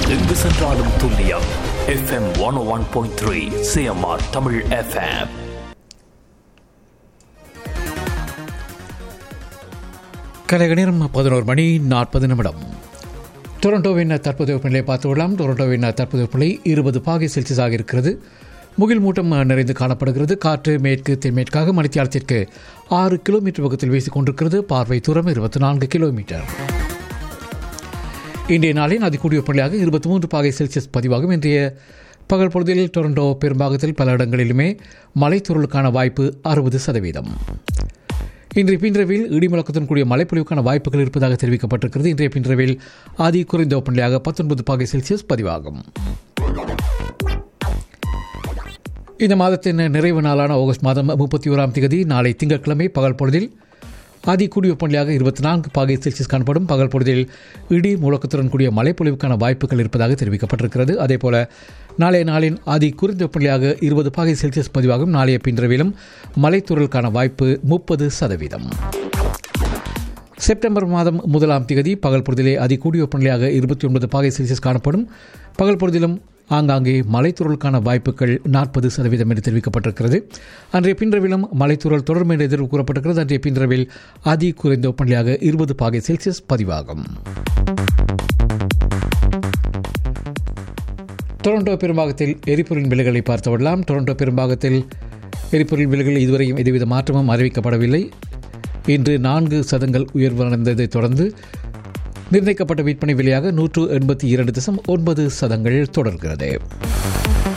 எங்கு சென்றாலும் துல்லியம் FM one one point three CMR Tamil FM கலைக நேரம் பதினோரு மணி நாற்பது நிமிடம் டொரண்டோவின் தற்போதைய வெப்பநிலை பார்த்து விடலாம் டொரண்டோவின் தற்போதைய வெப்பநிலை இருபது பாகை செல்சியஸாக இருக்கிறது முகில் மூட்டம் நிறைந்து காணப்படுகிறது காற்று மேற்கு தென்மேற்காக மணித்தியாலத்திற்கு ஆறு கிலோமீட்டர் வேகத்தில் வீசிக் கொண்டிருக்கிறது பார்வை தூரம் இருபத்தி நான்கு கிலோமீட்டர் இன்றைய நாளின் அதிகூடிய வெப்பநிலையாக இருபத்தி மூன்று பாகை செல்சியஸ் பதிவாகும் இன்றைய பகல் பொழுதில் டொரண்டோ பெரும்பாகத்தில் பல இடங்களிலுமே மலைத்தூரலுக்கான வாய்ப்பு அறுபது சதவீதம் இன்றைய பின்றவில் இடிமுழக்கத்துடன் கூடிய மழைப்பொழிவுக்கான வாய்ப்புகள் இருப்பதாக தெரிவிக்கப்பட்டிருக்கிறது இன்றைய பின்றவில் அதி குறைந்த வெப்பநிலையாக பத்தொன்பது பாகை செல்சியஸ் பதிவாகும் இந்த மாதத்தின் நிறைவு நாளான ஆகஸ்ட் மாதம் முப்பத்தி ஓராம் தேதி நாளை திங்கட்கிழமை பகல் பொழுதில் அதி கூடிய வெப்பநிலையாக இருபத்தி நான்கு பாகை செல்சியஸ் காணப்படும் பகல் பொழுதில் இடி முழக்கத்துடன் கூடிய மழைப்பொழிவுக்கான வாய்ப்புகள் இருப்பதாக தெரிவிக்கப்பட்டிருக்கிறது அதேபோல நாளைய நாளின் அதி குறைந்த வெப்பநிலையாக இருபது பாகை செல்சியஸ் பதிவாகும் நாளைய பின்றவிலும் மலைத்தூரலுக்கான வாய்ப்பு முப்பது சதவீதம் செப்டம்பர் மாதம் முதலாம் திகதி பகல் பொழுதிலே அதி கூடிய வெப்பநிலையாக இருபத்தி ஒன்பது பாகை செல்சியஸ் காணப்படும் பகல் பொழுதிலும் ஆங்காங்கே மலைத்தூரலுக்கான வாய்ப்புகள் நாற்பது சதவீதம் என்று தெரிவிக்கப்பட்டிருக்கிறது அன்றைய பின்றவிலும் மலைத்தூரல் தொடரும் என்று எதிர்வு கூறப்பட்டிருக்கிறது அன்றைய பின்றவில் அதி குறைந்த வெப்பநிலையாக இருபது பாகை செல்சியஸ் பதிவாகும் டொரண்டோ பெரும்பாகத்தில் எரிபொருளின் விலைகளை பார்த்து விடலாம் டொரண்டோ பெரும்பாகத்தில் எரிபொருள் விலைகள் இதுவரையும் எதுவித மாற்றமும் அறிவிக்கப்படவில்லை இன்று நான்கு சதங்கள் உயர்வடைந்ததைத் தொடர்ந்து நிர்ணயிக்கப்பட்ட விற்பனை விலையாக நூற்று எண்பத்தி இரண்டு தசம் ஒன்பது சதங்கள் தொடர்கிறது